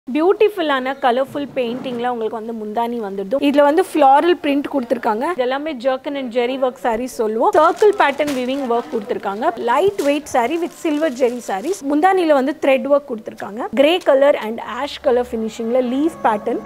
பியூட்டிஃபுல்லான கலர்ஃபுல் பெயிண்டிங்கில் உங்களுக்கு வந்து முந்தானி வந்துடும் இதில் வந்து ஃப்ளாரல் பிரிண்ட் கொடுத்துருக்காங்க இது எல்லாமே zircon and zari work sarees சொல்லுவோம் சர்க்கிள் பேட்டர்ன் விவிங் ஒர்க் கொடுத்துருக்காங்க light weight saree with silver zari sarees முந்தானியில் வந்து த்ரெட் ஒர்க் கொடுத்துருக்காங்க grey colour and ash colour ஃபினிஷிங்கில் leaf pattern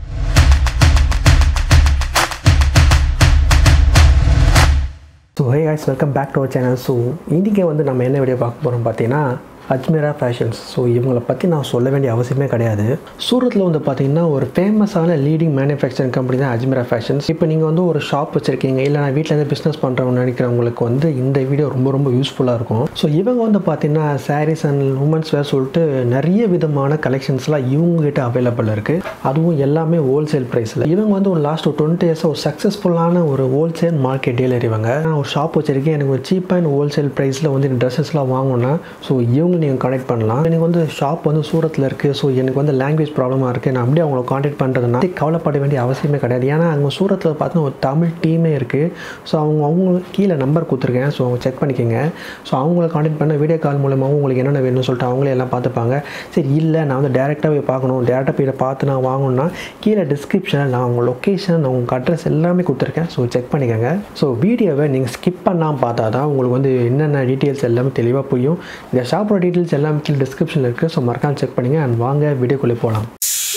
so hey guys welcome back to our channel so இன்றைக்கி வந்து நம்ம என்ன வீடியோ பார்க்க போகிறோம் பார்த்தீங்கன்னா அஜ்மீரா ஃபேஷன்ஸ் ஸோ இவங்களை பற்றி நான் சொல்ல வேண்டிய அவசியமே கிடையாது சூரத்தில் வந்து பார்த்தீங்கன்னா ஒரு ஃபேமஸான லீடிங் மேனுஃபேக்சரிங் கம்பெனி தான் அஜ்மீரா ஃபேஷன்ஸ் இப்போ நீங்கள் வந்து ஒரு ஷாப் வச்சுருக்கீங்க இல்லை நான் வீட்டிலேருந்து பிஸ்னஸ் பண்ணுறவங்க நினைக்கிறவங்களுக்கு வந்து இந்த வீடியோ ரொம்ப ரொம்ப யூஸ்ஃபுல்லாக இருக்கும் ஸோ இவங்க வந்து பார்த்தீங்கன்னா சாரீஸ் அண்ட் உமன்ஸ் வேர் சொல்லிட்டு நிறைய விதமான கலெக்ஷன்ஸ்லாம் இவங்ககிட்ட அவைலபிள் இருக்குது அதுவும் எல்லாமே ஹோல்சேல் ப்ரைஸில் இவங்க வந்து ஒரு லாஸ்ட் ஒரு டுவெண்ட்டி இயர்ஸ் ஒரு சக்ஸஸ்ஃபுல்லான ஒரு ஹோல்சேல் மார்க்கெட் டீலர் இவங்க நான் ஒரு ஷாப் வச்சிருக்கேன் எனக்கு ஒரு சீப் அண்ட் ஹோல்சேல் ப்ரைஸில் வந்து எனக்கு ட்ரெஸ்ஸஸ்லாம் வாங்கணும்னா ஸோ இவங்க நீங்கள் கனெக்ட் பண்ணலாம் எனக்கு வந்து ஷாப் வந்து சூரத்தில் இருக்குது ஸோ எனக்கு வந்து லாங்குவேஜ் ப்ராப்ளமாக இருக்குது நான் அப்படியே அவங்கள காண்டாக்ட் பண்ணுறதுனா கவலைப்பட வேண்டிய அவசியமே கிடையாது ஏன்னா அவங்க சூரத்தில் பார்த்தீங்கன்னா ஒரு தமிழ் டீமே இருக்குது ஸோ அவங்க அவங்க கீழே நம்பர் கொடுத்துருக்கேன் ஸோ அவங்க செக் பண்ணிக்கோங்க ஸோ அவங்கள காண்டாக்ட் பண்ண வீடியோ கால் மூலமாகவும் உங்களுக்கு என்னென்ன வேணும்னு சொல்லிட்டு அவங்களே எல்லாம் பார்த்துப்பாங்க சரி இல்லை நான் வந்து டேரெக்டாக போய் பார்க்கணும் டேரெக்டாக போய் இதை பார்த்து நான் வாங்கணும்னா கீழே டிஸ்கிரிப்ஷனில் நான் அவங்க லொக்கேஷன் அவங்க அட்ரஸ் எல்லாமே கொடுத்துருக்கேன் ஸோ செக் பண்ணிக்கோங்க ஸோ வீடியோவை நீங்கள் ஸ்கிப் பண்ணாமல் பார்த்தா தான் உங்களுக்கு வந்து என்னென்ன டீட்டெயில்ஸ் எல்லாமே தெளிவாக புரியும் இந்த ஷாப்போட டீட்டெயில்ஸ் எல்லாமே கீழே டிஸ்கிரிப்ஷனில் இருக்குது ஸோ மறக்காம செக் பண்ணுங்க அண்ட் வாங்க வீடியோக்குள்ளே போகலாம்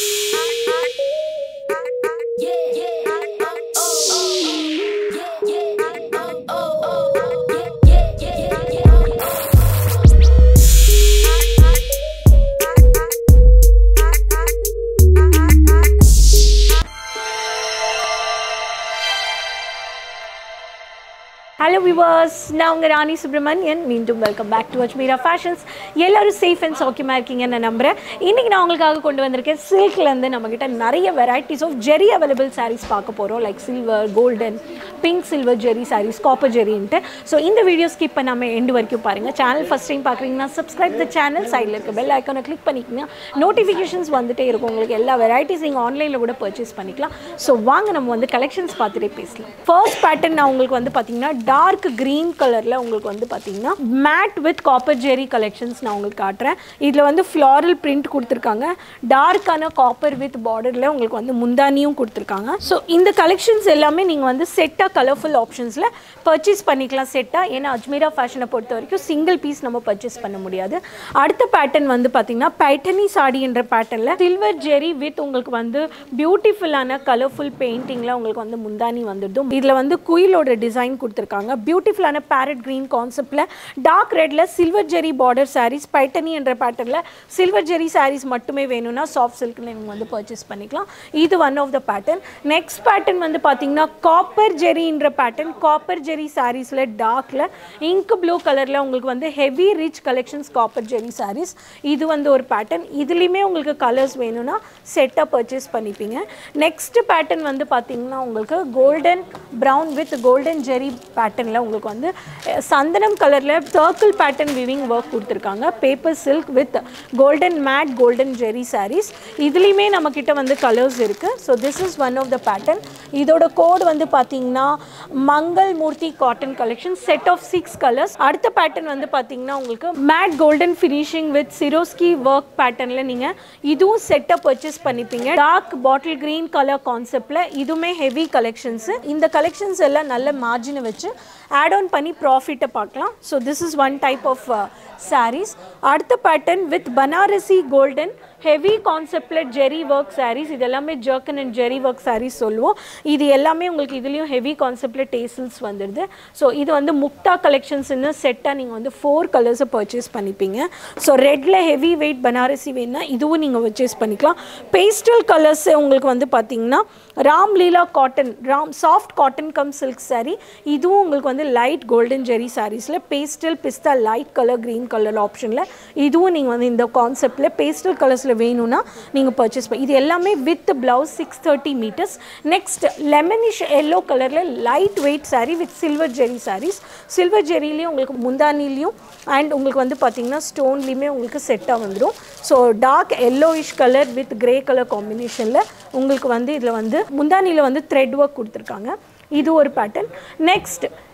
ஹலோ விவர்ஸ் நான் உங்கள் ராணி சுப்ரமணியன் மீண்டும் welcome back to Ajmera fashions எல்லாரும் சேஃப் அண்ட் சௌக்கியமாக இருக்கீங்கன்னு நான் நம்புகிறேன் இன்றைக்கி நான் உங்களுக்காக கொண்டு வந்திருக்கேன் சில்க்லேருந்து நம்மக்கிட்ட நிறைய varieties of zari available sarees பார்க்க போகிறோம் like silver golden pink silver zari sarees copper ஜெரின்ட்டு ஸோ இந்த வீடியோ ஸ்கிப் பண்ணாமல் எண்டு வரைக்கும் பாருங்கள் சேனல் ஃபஸ்ட் டைம் பார்க்குறீங்கன்னா சப்ஸ்கிரைப் த சேனல் சைடில் இருக்க பெல் ஐக்கானை கிளிக் பண்ணிக்கிங்க நோட்டிஃபிகேஷன்ஸ் வந்துட்டே இருக்கும் உங்களுக்கு எல்லா வெரைட்டிஸ் நீங்கள் ஆன்லைனில் கூட பர்ச்சேஸ் பண்ணிக்கலாம் ஸோ வாங்க நம்ம வந்து கலெக்ஷன்ஸ் பார்த்துட்டே பேசலாம் ஃபர்ஸ்ட் பேட்டர்ன் நான் உங்களுக்கு வந்து பார்த்தீங்கன்னா டார்க் க்ரீன் கலரில் உங்களுக்கு வந்து பார்த்தீங்கன்னா matte with copper zari collections நான் உங்களுக்கு காட்டுறேன் இதில் வந்து ஃப்ளாரல் பிரிண்ட் கொடுத்துருக்காங்க டார்க்கான காப்பர் வித் பார்டரில் உங்களுக்கு வந்து முந்தானியும் கொடுத்துருக்காங்க ஸோ இந்த கலெக்ஷன்ஸ் எல்லாமே நீங்கள் வந்து செட்டாக கலர்ஃபுல் ஆப்ஷன்ஸில் பர்ச்சேஸ் பண்ணிக்கலாம் செட்டாக ஏன்னா அஜ்மீரா ஃபேஷனை பொறுத்த வரைக்கும் சிங்கிள் பீஸ் நம்ம பர்ச்சேஸ் பண்ண முடியாது அடுத்த பேட்டர்ன் வந்து பார்த்தீங்கன்னா பைட்டனி சாடி என்ற பேட்டர்னில் சில்வர் ஜெரி வித் உங்களுக்கு வந்து பியூட்டிஃபுல்லான கலர்ஃபுல் பெயிண்டிங்கில் உங்களுக்கு வந்து முந்தானி வந்துடும் இதில் வந்து குயிலோட டிசைன் கொடுத்துருக்காங்க பியூட்டிஃபுல்லான பேரட் க்ரீன் கான்செப்டில் டார்க் ரெட்டில் சில்வர் ஜெரி பார்டர் சாரீஸ் பைட்டனி என்ற பேட்டர்னில் சில்வர் ஜெரி சாரீஸ் மட்டுமே வேணும்னா சாஃப்ட் சில்கில் நீங்கள் வந்து பர்ச்சேஸ் பண்ணிக்கலாம் இது one of the pattern next pattern வந்து பார்த்தீங்கன்னா காப்பர் ஜெரின்ற பேட்டர்ன் காப்பர் ஜெரி சாரீஸில் டார்க்கில் இங்க் ப்ளூ கலரில் உங்களுக்கு வந்து heavy rich collections copper zari sarees இது வந்து ஒரு பேட்டர்ன் இதுலேயுமே உங்களுக்கு கலர்ஸ் வேணும்னா செட்டாக பர்ச்சேஸ் பண்ணிப்பீங்க நெக்ஸ்ட் பேட்டர்ன் வந்து பார்த்தீங்கன்னா உங்களுக்கு golden brown with golden zari பேட்டர்னில் உங்களுக்கு வந்து அஹ், சந்தனம் கலரில் சர்க்கிள் பேட்டர்ன் விவிங் ஒர்க் கொடுத்துருக்காங்க paper silk with golden matte golden zari sarees இதுலேயுமே நம்மக்கிட்ட வந்து கலர்ஸ் இருக்குது so this is one of the pattern இதோட கோட் வந்து பார்த்தீங்கன்னா Mangal Murthy cotton collection set of six colours அடுத்த பேட்டர்ன் வந்து பார்த்தீங்கன்னா உங்களுக்கு matte golden finishing with Swarovski work பேட்டர்னில் நீங்கள் இதுவும் செட்டை பர்ச்சேஸ் பண்ணிப்பீங்க டார்க் பாட்டில் க்ரீன் கலர் கான்செப்டில் இதுவுமே ஹெவி கலெக்ஷன்ஸு இந்த கலெக்ஷன்ஸ் எல்லாம் நல்ல மார்ஜினை வச்சு ஆட் ஆன் பண்ணி ப்ராஃபிட்டை பார்க்கலாம் so this is one type of sarees அடுத்த pattern with Banarasi golden heavy கான்செப்டில் ஜெரி ஒர்க் சாரீஸ் இது எல்லாமே zircon and zari work sarees சொல்லுவோம் இது எல்லாமே உங்களுக்கு இதுலேயும் ஹெவி கான்செப்டில் டேசில்ஸ் வந்துடுது ஸோ இது வந்து முக்தா கலெக்ஷன்ஸ்னு செட்டாக நீங்கள் வந்து ஃபோர் கலர்ஸை பர்ச்சேஸ் பண்ணிப்பீங்க ஸோ ரெட்டில் ஹெவி வெயிட் பனாரசி வேணுன்னா இதுவும் நீங்கள் பர்ச்சேஸ் பண்ணிக்கலாம் பேஸ்டல் கலர்ஸ் உங்களுக்கு வந்து பார்த்தீங்கன்னா Ramleela cotton Ram soft cotton cum silk saree இதுவும் உங்களுக்கு வந்து லைட் கோல்டன் ஜெரி சாரீஸில் pastel pista light colour green colour ஆப்ஷனில் இதுவும் நீங்கள் வந்து இந்த கான்செப்டில் பேஸ்டல் கலர்ஸில் வேணும்னா நீங்கள் பர்ச்சேஸ் பண்ணி இது எல்லாமே with blouse six thirty metres next lemonish yellow கலரில் light weight saree with silver zari sarees silver ஜெரிலையும் உங்களுக்கு முந்தானிலையும் அண்ட் உங்களுக்கு வந்து பார்த்தீங்கன்னா ஸ்டோன்லேயுமே உங்களுக்கு செட்டாக வந்துடும் so dark yellowish colour with grey colour காம்பினேஷனில் உங்களுக்கு வந்து இதில் வந்து முந்தானியில் வந்து த்ரெட் ஒர்க் கொடுத்துருக்காங்க இது ஒரு பேட்டர்ன் நெக்ஸ்ட்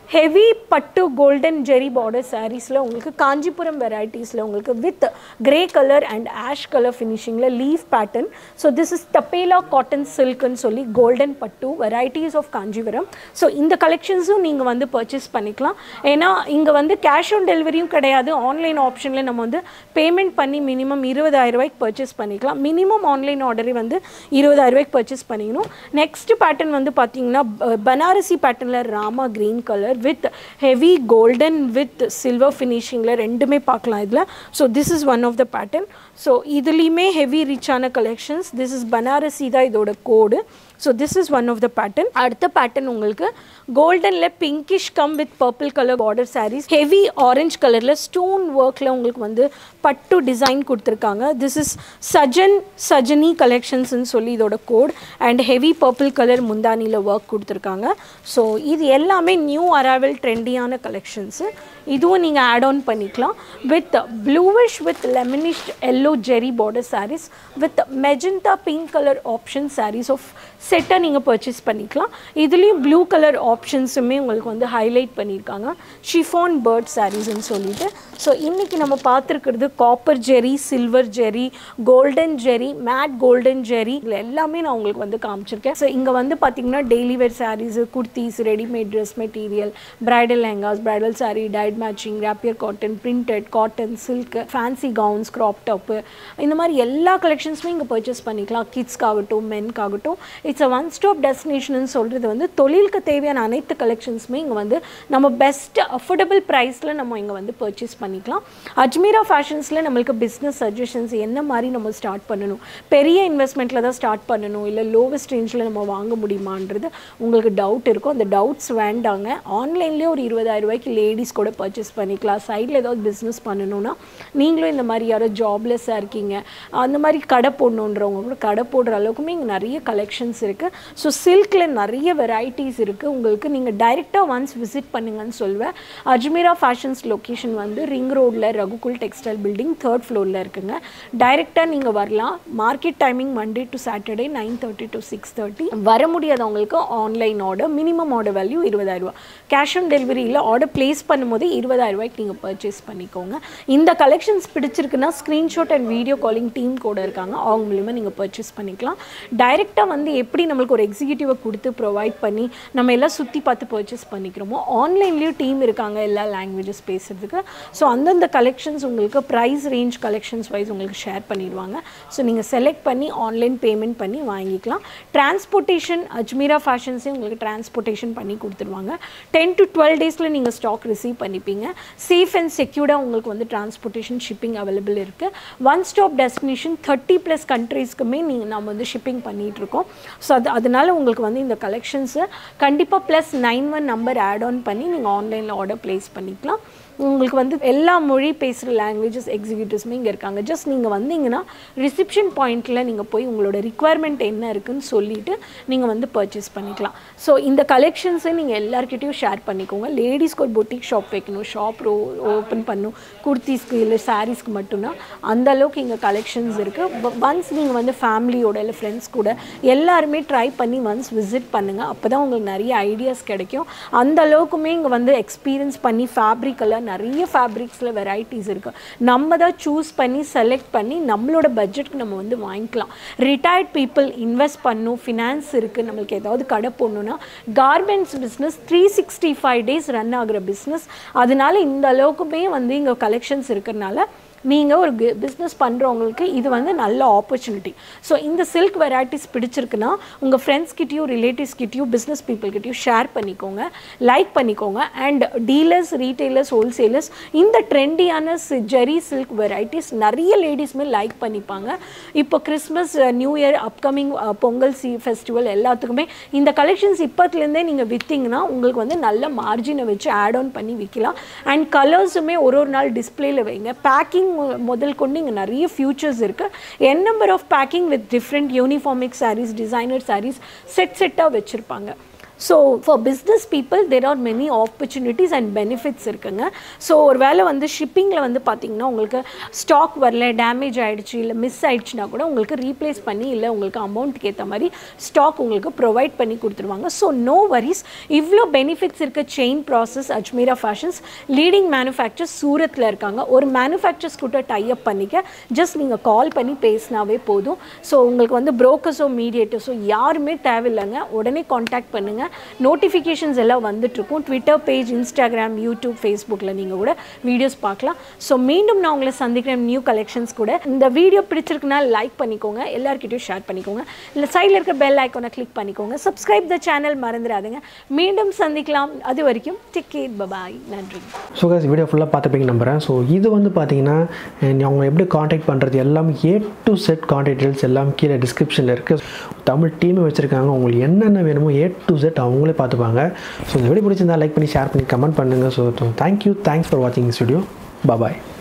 ஹெவி பட்டு கோல்டன் ஜெரி பார்டர் சாரீஸில் உங்களுக்கு காஞ்சிபுரம் வெரைட்டிஸில் உங்களுக்கு with grey colour and ash colour ஃபினிஷிங்கில் leaf pattern so this is தப்பேலா காட்டன் சில்க்னு சொல்லி கோல்டன் பட்டு வெரைட்டிஸ் ஆஃப் காஞ்சிபுரம் ஸோ இந்த கலெக்ஷன்ஸும் நீங்கள் வந்து பர்ச்சேஸ் பண்ணிக்கலாம் ஏன்னா இங்கே வந்து கேஷ் ஆன் டெலிவரியும் கிடையாது ஆன்லைன் ஆப்ஷனில் நம்ம வந்து பேமெண்ட் பண்ணி மினிமம் இருபதாயிரம் ரூபாய்க்கு பர்ச்சேஸ் பண்ணிக்கலாம் மினிமம் ஆன்லைன் ஆர்டரே வந்து இருபதாயிரம் ரூபாய்க்கு பர்ச்சேஸ் பண்ணிக்கணும் நெக்ஸ்ட் பேட்டர்ன் வந்து பார்த்தீங்கன்னா ப- பனாரசி பேட்டர்னில் ராமா green colour with heavy golden with silver ஃபினிஷிங்கில் ரெண்டுமே பார்க்கலாம் இதில் so this is one of the pattern so இதுலேயுமே ஹெவி ரிச்சான கலெக்ஷன்ஸ் திஸ் இஸ் பனாரசி தான் இதோட code so this is one of the pattern அடுத்த பேட்டர்ன் உங்களுக்கு கோல்டனில் pinkish cum with purple colour border sarees heavy orange கலரில் ஸ்டோன் ஒர்க்கில் உங்களுக்கு வந்து பட்டு டிசைன் கொடுத்துருக்காங்க திஸ் இஸ் சஜன் சஜனி கலெக்ஷன்ஸ்னு சொல்லி இதோட code and heavy purple colour முந்தானியில் ஒர்க் கொடுத்துருக்காங்க ஸோ இது எல்லாமே நியூ அரைவல் ட்ரெண்டியான கலெக்ஷன்ஸு இதுவும் நீங்கள் ஆட் ஆன் பண்ணிக்கலாம் with bluish with lemonish yellow zari border sarees with magenta pink colour option sarees of செட்டை நீங்கள் பர்ச்சேஸ் பண்ணிக்கலாம் இதுலேயும் ப்ளூ கலர் ஆப்ஷன்ஸுமே உங்களுக்கு வந்து ஹைலைட் பண்ணியிருக்காங்க ஷிஃபான் பேர்ட் சாரீஸ்ன்னு சொல்லிட்டு ஸோ இன்றைக்கி நம்ம பார்த்துருக்கிறது copper zari silver zari golden zari matte golden zari இதில் எல்லாமே நான் உங்களுக்கு வந்து காமிச்சிருக்கேன் ஸோ இங்கே வந்து பார்த்தீங்கன்னா daily wear sarees kurtis readymade dress material bridal lehengas bridal saree tight matching rapier cotton printed cotton silk fancy gowns crop top இந்த மாதிரி எல்லா கலெக்ஷன்ஸுமே இங்கே பர்ச்சேஸ் பண்ணிக்கலாம் கிட்ஸ்க்காகட்டும் மென்க்காகட்டும் it's a one stop destination சொல்கிறது வந்து தொழிலுக்கு தேவையான அனைத்து கலெக்ஷன்ஸுமே இங்கே வந்து நம்ம பெஸ்ட் அஃபோர்டபுள் ப்ரைஸில் நம்ம இங்கே வந்து பர்ச்சேஸ் பண்ணிக்கலாம் அஜ்மீரா ஃபேஷன்ஸில் நம்மளுக்கு பிஸ்னஸ் சஜஷன்ஸ் என்ன மாதிரி நம்ம ஸ்டார்ட் பண்ணணும் பெரிய இன்வெஸ்ட்மெண்ட்டில் தான் ஸ்டார்ட் பண்ணணும் இல்லை லோவஸ்ட் ரேஞ்சில் நம்ம வாங்க முடியுமான்றது உங்களுக்கு டவுட் இருக்கும் அந்த டவுட்ஸ் வேண்டாங்க ஆன்லைன்லேயே ஒரு இருபதாயிரம் ரூபாய்க்கு லேடிஸ் கூட பர்ச்சேஸ் பண்ணிக்கலாம் சைடில் ஏதாவது பிஸ்னஸ் பண்ணணும்னா நீங்களும் இந்த மாதிரி யாரோ ஜாப்லெஸ்ஸாக இருக்கீங்க அந்த மாதிரி கடை போடணுன்றவங்க கூட கடை போடுற அளவுக்குமே இங்கே நிறைய கலெக்ஷன்ஸ் இருக்குது ஸோ சில்கில் நிறைய வெரைட்டிஸ் இருக்குது உங்களுக்கு நீங்கள் டைரெக்டாக ஒன்ஸ் விசிட் பண்ணுங்கன்னு சொல்வேன் அஜ்மீரா ஃபேஷன்ஸ் லொக்கேஷன் வந்து ரிங் ரோடில் ரகுகுல் டெக்ஸ்டைல் பில்டிங் தேர்ட் ஃப்ளோரில் இருக்குங்க டைரெக்டாக நீங்கள் வரலாம் market timing Monday to Saturday nine thirty to six thirty வர முடியாதவங்களுக்கு online order minimum order value இருபதாயிரம் ரூபா கேஷ் ஆன் டெலிவரியில் ஆர்டர் ப்ளேஸ் பண்ணும்போதே இருபதாயிரம் ரூபாய்க்கு நீங்கள் பர்ச்சேஸ் பண்ணிக்கோங்க இந்த கலெக்ஷன்ஸ் பிடிச்சிருக்குன்னா screenshot and video calling team கூட இருக்காங்க அவங்க மூலிமா நீங்கள் பர்ச்சேஸ் பண்ணிக்கலாம் டைரெக்டாக வந்து எப்படி நம்மளுக்கு ஒரு எக்ஸிக்யூட்டிவை கொடுத்து ப்ரொவைட் பண்ணி நம்ம எல்லாம் சுற்றி பார்த்து பர்ச்சேஸ் பண்ணிக்கிறோமோ ஆன்லைன்லேயும் டீம் இருக்காங்க எல்லா லாங்குவேஜஸ் பேசுகிறதுக்கு ஸோ அந்தந்த கலெக்ஷன்ஸ் உங்களுக்கு ப்ரைஸ் ரேஞ்ச் கலெக்ஷன்ஸ் வைஸ் உங்களுக்கு ஷேர் பண்ணிடுவாங்க ஸோ நீங்கள் செலக்ட் பண்ணி ஆன்லைன் பேமெண்ட் பண்ணி வாங்கிக்கலாம் டிரான்ஸ்போர்ட்டேஷன் அஜ்மீரா ஃபேஷன்ஸே உங்களுக்கு டிரான்ஸ்போர்ட்டேஷன் பண்ணி கொடுத்துருவாங்க டென் டு டுவெல் டேஸில் நீங்கள் ஸ்டாக் ரிசீவ் பண்ணிப்பீங்க சேஃப் அண்ட் செக்யூர்டாக உங்களுக்கு வந்து டிரான்ஸ்போர்ட்டேஷன் ஷிப்பிங் அவைலபிள் இருக்குது one stop destination thirty plus கண்ட்ரீஸ்க்குமே நீங்கள் நம்ம வந்து ஷிப்பிங் பண்ணிகிட்ருக்கோம் ஸோ அது அதனால உங்களுக்கு வந்து இந்த கலெக்ஷன்ஸு கண்டிப்பாக plus nine one number add on பண்ணி நீங்கள் ஆன்லைனில் ஆர்டர் ப்ளேஸ் பண்ணிக்கலாம் உங்களுக்கு வந்து எல்லா மொழி பேசுகிற லாங்குவேஜஸ் எக்ஸிக்யூட்டிவ்ஸுமே இங்கே இருக்காங்க ஜஸ்ட் நீங்கள் வந்தீங்கன்னா ரிசப்ஷன் பாயிண்ட்டில் நீங்கள் போய் உங்களோட ரிக்குவயர்மெண்ட் என்ன இருக்குன்னு சொல்லிவிட்டு நீங்கள் வந்து பர்ச்சேஸ் பண்ணிக்கலாம் ஸோ இந்த கலெக்ஷன்ஸை நீங்கள் எல்லாருக்கிட்டையும் ஷேர் பண்ணிக்கோங்க லேடிஸ்க்கு ஒரு பொட்டிக் ஷாப் வைக்கணும் ஷாப் ரோ ஓப்பன் பண்ணணும் குர்த்திஸ்க்கு இல்லை சாரீஸ்க்கு மட்டும்தான் அந்த அளவுக்கு இங்கே கலெக்ஷன்ஸ் இருக்குது ஒன்ஸ் நீங்கள் வந்து ஃபேமிலியோட இல்லை ஃப்ரெண்ட்ஸ் கூட எல்லாருமே ட்ரை பண்ணி ஒன்ஸ் விசிட் பண்ணுங்கள் அப்போ தான் உங்களுக்கு நிறைய ஐடியாஸ் கிடைக்கும் அந்த அளவுக்குமே இங்கே வந்து எக்ஸ்பீரியன்ஸ் பண்ணி ஃபேப்ரிக் எல்லாம் நிறைய ஃபேப்ரிக்ஸில் வெரைட்டிஸ் இருக்குது நம்ம தான் சூஸ் பண்ணி செலக்ட் பண்ணி நம்மளோட பட்ஜெட்க்கு நம்ம வந்து வாங்கிக்கலாம் ரிட்டையர்ட் பீப்புள் இன்வெஸ்ட் பண்ணணும் ஃபினான்ஸ் இருக்குது நம்மளுக்கு ஏதாவது கடை போடணுன்னா garments business three sixty five days run ஆகுற பிஸ்னஸ் அதனால இந்த அளவுக்குமே வந்து இங்கே கலெக்ஷன்ஸ் இருக்கிறனால நீங்கள் ஒரு பிஸ்னஸ் பண்ணுறவங்களுக்கு இது வந்து நல்ல ஆப்பர்ச்சுனிட்டி ஸோ இந்த சில்க் வெரைட்டிஸ் பிடிச்சிருக்குன்னா உங்கள் ஃப்ரெண்ட்ஸ் கிட்டேயும் ரிலேட்டிவ்ஸ் கிட்டேயும் பிஸ்னஸ் பீப்புள்கிட்டயும் ஷேர் பண்ணிக்கோங்க லைக் பண்ணிக்கோங்க அண்ட் டீலர்ஸ் ரீட்டைலர்ஸ் ஹோல்சேலர்ஸ் இந்த ட்ரெண்டியான ஜெரி சில்க் வெரைட்டிஸ் நிறைய லேடிஸ்மே லைக் பண்ணிப்பாங்க இப்போ Christmas new year upcoming Pongal சி ஃபெஸ்டிவல் எல்லாத்துக்குமே இந்த கலெக்ஷன்ஸ் இப்போத்துலேருந்தே நீங்கள் விற்றீங்கன்னா உங்களுக்கு வந்து நல்ல மார்ஜினை வச்சு ஆட் ஆன் பண்ணி விற்கலாம் அண்ட் கலர்ஸுமே ஒரு ஒரு நாள் டிஸ்பிளேல வைங்க பேக்கிங் முதல் கொண்டு இங்கே நிறைய ஃபியூச்சர்ஸ் இருக்குது N number of packing with different uniformic sarees designer sarees set செட்டாக வச்சுருப்பாங்க so for business people there are many opportunities and benefits இருக்குங்க ஸோ ஒரு வேளை வந்து ஷிப்பிங்கில் வந்து பார்த்தீங்கன்னா உங்களுக்கு ஸ்டாக் வரல டேமேஜ் ஆகிடுச்சு இல்லை மிஸ் ஆயிடுச்சுன்னா கூட உங்களுக்கு ரீப்ளேஸ் பண்ணி இல்லை உங்களுக்கு அமௌண்ட்டுக்கு ஏற்ற மாதிரி ஸ்டாக் உங்களுக்கு ப்ரொவைட் பண்ணி கொடுத்துருவாங்க ஸோ நோ வரிஸ் இவ்வளோ பெனிஃபிட்ஸ் இருக்க chain process Ajmera fashions leading manufacturers சூரத்தில் இருக்காங்க ஒரு மேனுஃபேக்சர்ஸ் கூட டைப் பண்ணிக்க ஜஸ்ட் நீங்கள் கால் பண்ணி பேசினாவே போதும் ஸோ உங்களுக்கு வந்து புரோக்கர்ஸோ மீடியேட்டர்ஸோ யாருமே தேவையில்லைங்க உடனே காண்டாக்ட் பண்ணுங்கள் நோட்டிஃபிகேஷன்ஸ் எல்லாம் வந்துட்டுருக்கும் ட்விட்டர் பேஜ் இன்ஸ்டாகிராம் யூடியூப் ஃபேஸ்புக்கில் நீங்கள் கூட வீடியோஸ் பார்க்கலாம் ஸோ மீண்டும் நான் உங்களை சந்திக்கிறேன் நியூ கலெக்ஷன்ஸ் கூட இந்த வீடியோ பிடிச்சிருக்குன்னா லைக் பண்ணிக்கோங்க எல்லாருக்கிட்டையும் ஷேர் பண்ணிக்கோங்க இல்லை சைடில் இருக்க பெல் ஐக்கானை கிளிக் பண்ணிக்கோங்க சப்ஸ்கிரைப் த சேனல் மறந்துடாதுங்க மீண்டும் சந்திக்கலாம் அது வரைக்கும் டிக்கெட் பபாய் நன்றி ஸோ guys வீடியோ ஃபுல்லாக பார்த்துப்பீங்க நம்புகிறேன் ஸோ இது வந்து பார்த்தீங்கன்னா நீ அவங்க எப்படி காண்டாக்ட் பண்ணுறது எல்லாம் A to Z contact details எல்லாம் கீழே டிஸ்கிரிப்ஷனில் இருக்குது தமிழ் டீமே வச்சுருக்காங்க உங்களுக்கு என்னென்ன வேணுமோ ஏ டு செட் அவங்களே பார்த்துப்பாங்க ஸோ இந்த வீடியோ பிடிச்சிருந்தா லைக் பண்ணி ஷேர் பண்ணி கமெண்ட் பண்ணுங்கள் ஸோ தேங்க்யூ தேங்க்ஸ் ஃபார் வாட்சிங் திஸ் வீடியோ பாய்